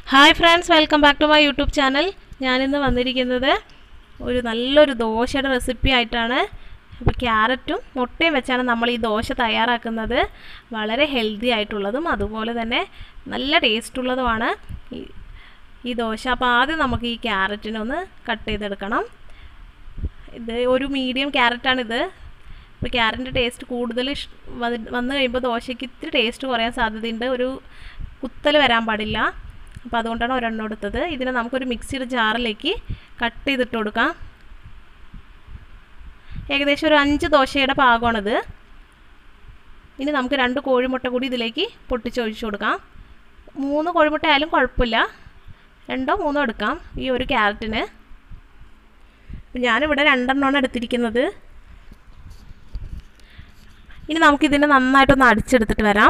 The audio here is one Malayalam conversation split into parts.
hi friends welcome back to my YouTube channel ഞാനിന്ന് വന്നിരിക്കുന്നത് ഒരു നല്ലൊരു ദോശയുടെ റെസിപ്പി ആയിട്ടാണ് അപ്പോൾ ക്യാരറ്റും മുട്ടയും വെച്ചാണ് നമ്മൾ ഈ ദോശ തയ്യാറാക്കുന്നത് വളരെ ഹെൽത്തി ആയിട്ടുള്ളതും അതുപോലെ തന്നെ നല്ല ടേസ്റ്റുള്ളതുമാണ് ഈ ഈ ദോശ അപ്പോൾ ആദ്യം നമുക്ക് ഈ ക്യാരറ്റിനൊന്ന് കട്ട് ചെയ്തെടുക്കണം ഇത് ഒരു മീഡിയം ക്യാരറ്റാണിത് ഇപ്പോൾ ക്യാരറ്റിൻ്റെ ടേസ്റ്റ് കൂടുതൽ ഇഷ് വന്ന് വന്ന് കഴിയുമ്പോൾ ദോശയ്ക്ക് ഇത്തിരി ടേസ്റ്റ് കുറയാൻ സാധ്യതയുണ്ട് ഒരു കുത്തൽ വരാൻ പാടില്ല അപ്പോൾ അതുകൊണ്ടാണ് ഒരെണ്ണം എടുത്തത് ഇതിനെ നമുക്കൊരു മിക്സിയുടെ ജാറിലേക്ക് കട്ട് ചെയ്തിട്ട് കൊടുക്കാം ഏകദേശം ഒരു അഞ്ച് ദോശയുടെ പാകമാണിത് ഇനി നമുക്ക് രണ്ട് കോഴിമുട്ട കൂടി ഇതിലേക്ക് പൊട്ടിച്ചൊഴിച്ച് കൊടുക്കാം മൂന്ന് കോഴിമുട്ട ആയാലും കുഴപ്പമില്ല രണ്ടോ മൂന്നോ എടുക്കാം ഈ ഒരു ക്യാരറ്റിന് ഞാനിവിടെ രണ്ടെണ്ണമാണ് എടുത്തിരിക്കുന്നത് ഇനി നമുക്കിതിനെ നന്നായിട്ടൊന്ന് അടിച്ചെടുത്തിട്ട് വരാം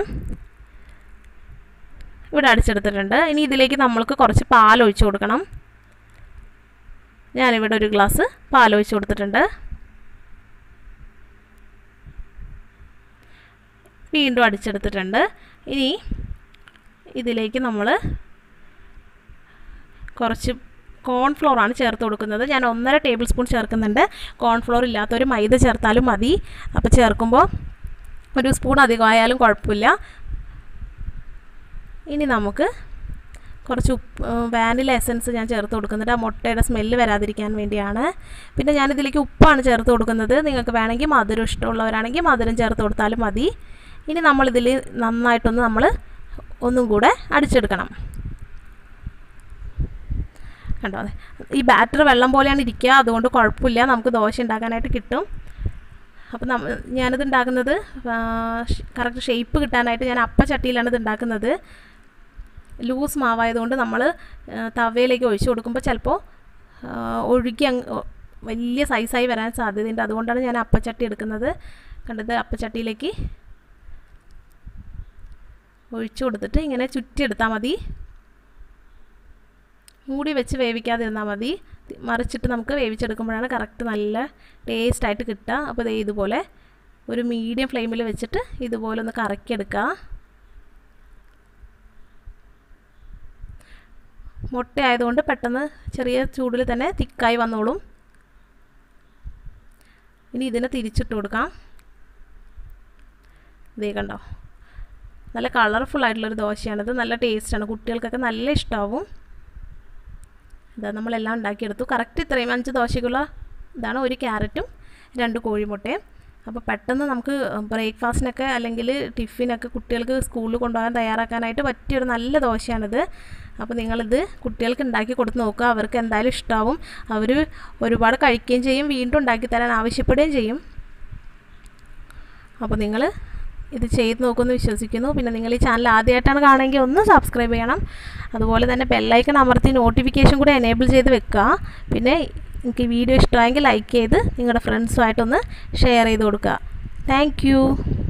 ഇവിടെ അടിച്ചെടുത്തിട്ടുണ്ട് ഇനി ഇതിലേക്ക് നമ്മൾക്ക് കുറച്ച് പാൽ ഒഴിച്ച് കൊടുക്കണം ഞാനിവിടെ ഒരു ഗ്ലാസ് പാൽ ഒഴിച്ച് കൊടുത്തിട്ടുണ്ട് വീണ്ടും അടിച്ചെടുത്തിട്ടുണ്ട് ഇനി ഇതിലേക്ക് നമ്മൾ കുറച്ച് കോൺഫ്ലോർ ആണ് ചേർത്ത് കൊടുക്കുന്നത് ഞാൻ ഒന്നര ടേബിൾ സ്പൂൺ ചേർക്കുന്നുണ്ട് കോൺഫ്ലോർ ഇല്ലാത്തൊരു മൈദ ചേർത്താലും മതി അപ്പോൾ ചേർക്കുമ്പോൾ ഒരു സ്പൂൺ അധികമായാലും കുഴപ്പമില്ല ഇനി നമുക്ക് കുറച്ച് ഉപ്പ് വാനില എസൻസ് ഞാൻ ചേർത്ത് കൊടുക്കുന്നുണ്ട് ആ മുട്ടയുടെ സ്മെല്ല് വരാതിരിക്കാൻ വേണ്ടിയാണ് പിന്നെ ഞാനിതിലേക്ക് ഉപ്പാണ് ചേർത്ത് കൊടുക്കുന്നത് നിങ്ങൾക്ക് വേണമെങ്കിൽ മധുരം ഇഷ്ടമുള്ളവരാണെങ്കിൽ മധുരം ചേർത്ത് കൊടുത്താലും മതി ഇനി നമ്മളിതിൽ നന്നായിട്ടൊന്ന് നമ്മൾ ഒന്നും കൂടെ അടിച്ചെടുക്കണം കണ്ടോ അതെ ഈ ബാറ്റർ വെള്ളം പോലെയാണ് ഇരിക്കുക അതുകൊണ്ട് കുഴപ്പമില്ല നമുക്ക് ദോശ ഉണ്ടാക്കാനായിട്ട് കിട്ടും അപ്പോൾ നമ്മ ഞാനിത് ഉണ്ടാക്കുന്നത് കറക്റ്റ് ഷേപ്പ് കിട്ടാനായിട്ട് ഞാൻ അപ്പച്ചട്ടിയിലാണ് ഇത് ഉണ്ടാക്കുന്നത് ലൂസ് മാവായതുകൊണ്ട് നമ്മൾ തവയിലേക്ക് ഒഴിച്ചു കൊടുക്കുമ്പോൾ ചിലപ്പോൾ ഒഴുകി അങ്ങ് വലിയ സൈസായി വരാൻ സാധ്യതയുണ്ട് അതുകൊണ്ടാണ് ഞാൻ അപ്പച്ചട്ടി എടുക്കുന്നത് കണ്ടത് അപ്പച്ചട്ടിയിലേക്ക് ഒഴിച്ചു കൊടുത്തിട്ട് ഇങ്ങനെ ചുറ്റിയെടുത്താൽ മതി മൂടി വെച്ച് വേവിക്കാതിരുന്നാൽ മതി മറിച്ചിട്ട് നമുക്ക് വേവിച്ചെടുക്കുമ്പോഴാണ് കറക്റ്റ് നല്ല ടേസ്റ്റായിട്ട് കിട്ടുക അപ്പോൾ ദേ ഇതുപോലെ ഒരു മീഡിയം ഫ്ലെയിമിൽ വെച്ചിട്ട് ഇതുപോലെ ഒന്ന് കറക്കിയെടുക്കുക മുട്ട ആയതുകൊണ്ട് പെട്ടെന്ന് ചെറിയ ചൂടിൽ തന്നെ തിക്കായി വന്നോളും ഇനി ഇതിനെ തിരിച്ചിട്ട് കൊടുക്കാം ഇതേ കണ്ടോ നല്ല കളർഫുൾ ആയിട്ടുള്ളൊരു ദോശയാണിത് നല്ല ടേസ്റ്റാണ് കുട്ടികൾക്കൊക്കെ നല്ല ഇഷ്ടമാവും ഇതാ നമ്മളെല്ലാം ഉണ്ടാക്കിയെടുത്തു കറക്റ്റ് ഇത്രയും അഞ്ച് ദോശയ്ക്കുള്ള ഇതാണ് ഒരു ക്യാരറ്റും രണ്ട് കോഴിമുട്ടയും അപ്പോൾ പെട്ടെന്ന് നമുക്ക് ബ്രേക്ക്ഫാസ്റ്റിനൊക്കെ അല്ലെങ്കിൽ ടിഫിനൊക്കെ കുട്ടികൾക്ക് സ്കൂളിൽ കൊണ്ടുപോകാൻ തയ്യാറാക്കാനായിട്ട് പറ്റിയൊരു നല്ല ദോശയാണിത് അപ്പോൾ നിങ്ങളിത് കുട്ടികൾക്ക് ഉണ്ടാക്കി കൊടുത്ത് നോക്കുക അവർക്ക് എന്തായാലും ഇഷ്ടമാവും അവർ ഒരുപാട് കഴിക്കുകയും ചെയ്യും വീണ്ടും ഉണ്ടാക്കി തരാൻ ആവശ്യപ്പെടുകയും ചെയ്യും അപ്പോൾ നിങ്ങൾ ഇത് ചെയ്ത് നോക്കുമെന്ന് വിശ്വസിക്കുന്നു പിന്നെ നിങ്ങൾ ഈ ചാനൽ ആദ്യമായിട്ടാണ് കാണുമെങ്കിൽ ഒന്ന് സബ്സ്ക്രൈബ് ചെയ്യണം അതുപോലെ തന്നെ ബെല്ലൈക്കൺ അമർത്തി നോട്ടിഫിക്കേഷൻ കൂടെ എനേബിൾ ചെയ്ത് വെക്കുക പിന്നെ നിങ്ങൾക്ക് ഈ വീഡിയോ ഇഷ്ടമായെങ്കിൽ ലൈക്ക് ചെയ്ത് നിങ്ങളുടെ ഫ്രണ്ട്സുമായിട്ടൊന്ന് ഷെയർ ചെയ്ത് കൊടുക്കുക താങ്ക്